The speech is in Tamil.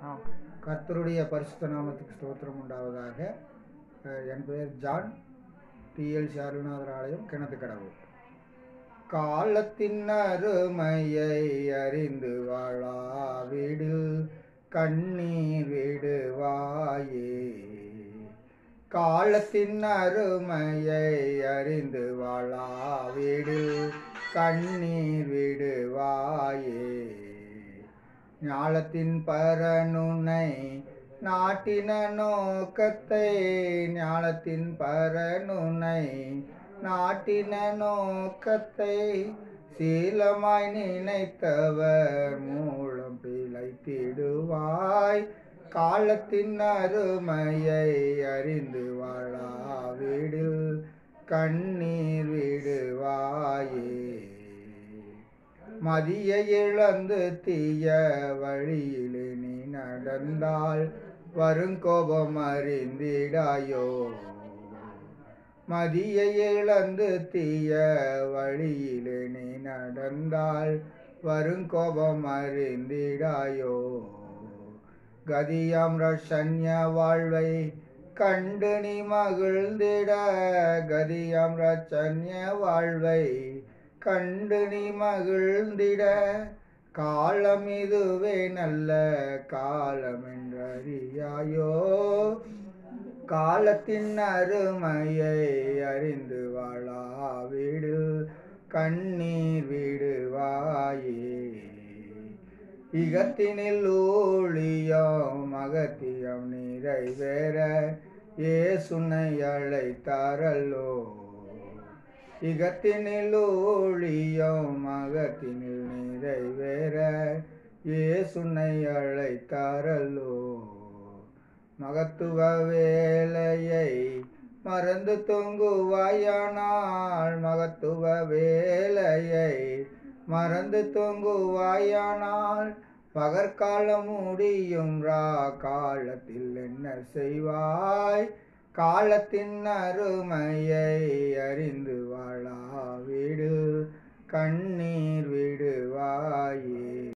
ஆம் கர்த்தருடைய பரிசுத்த நாமத்துக்கு ஸ்தோத்திரம் உண்டாவதாக அஹ், என் பெயர் ஜான் டிஎல் ஷாருநாதர் ஆலயம் கிணத்து கடவுள் காலத்தின் அருமையை அறிந்து வாழாவிடில் கண்ணீர் விடுவாயே காலத்தின் அருமையை அறிந்து வாழாவிடில் கண்ணீர் விடுவாயே ஞாலத்தின் பரனுனை நாட்டின நோக்கத்தை ஞாலத்தின் பரனுனை நாட்டின நோக்கத்தை சீலமாய் நினைத்தவர் மூலம் பிழைத்திடுவாய் காலத்தின் அருமையை அறிந்து வாழாவிடில் கண்ணீர் விடுவாயே மதிய இழந்து தீய வழியிலே நீ நடந்தால் வருங்கோபம் அறிந்திடாயோ மதிய இழந்து தீய வழியிலே நீ நடந்தால் வருங்கோபம் அறிந்திடாயோ கதியாம் ரஷன்ய வாழ்வை கண்டு நீ மகிழ்ந்திட கதியாம் ரச்சன்ய வாழ்வை கண்டு நீ மகிழ்ந்திட காலம் இதுவே நல்ல காலம் என்றறியாயோ காலத்தின் அருமையை அறிந்து வாழாவிடு கண்ணீர் விடுவாயே இகத்தினில் ஊழியம் அகத்தியம் நிறைவேற ஏசுனை அழைத்தாரல்லோ இகத்தினில் ஊழியம் அகத்தினில் நிறைவேற ஏசுனை அழைத்தாரல்லோ மகத்துவ வேலையை மறந்து தொங்குவாயானால் மகத்துவ வேலையை மறந்து தொங்குவாயானால் பகற்காலம் முடியும் ரா காலத்தில் என்ன செய்வாய் காலத்தின் அருமையை அறிந்து வாழாவிடு கண்ணீர் விடுவாயே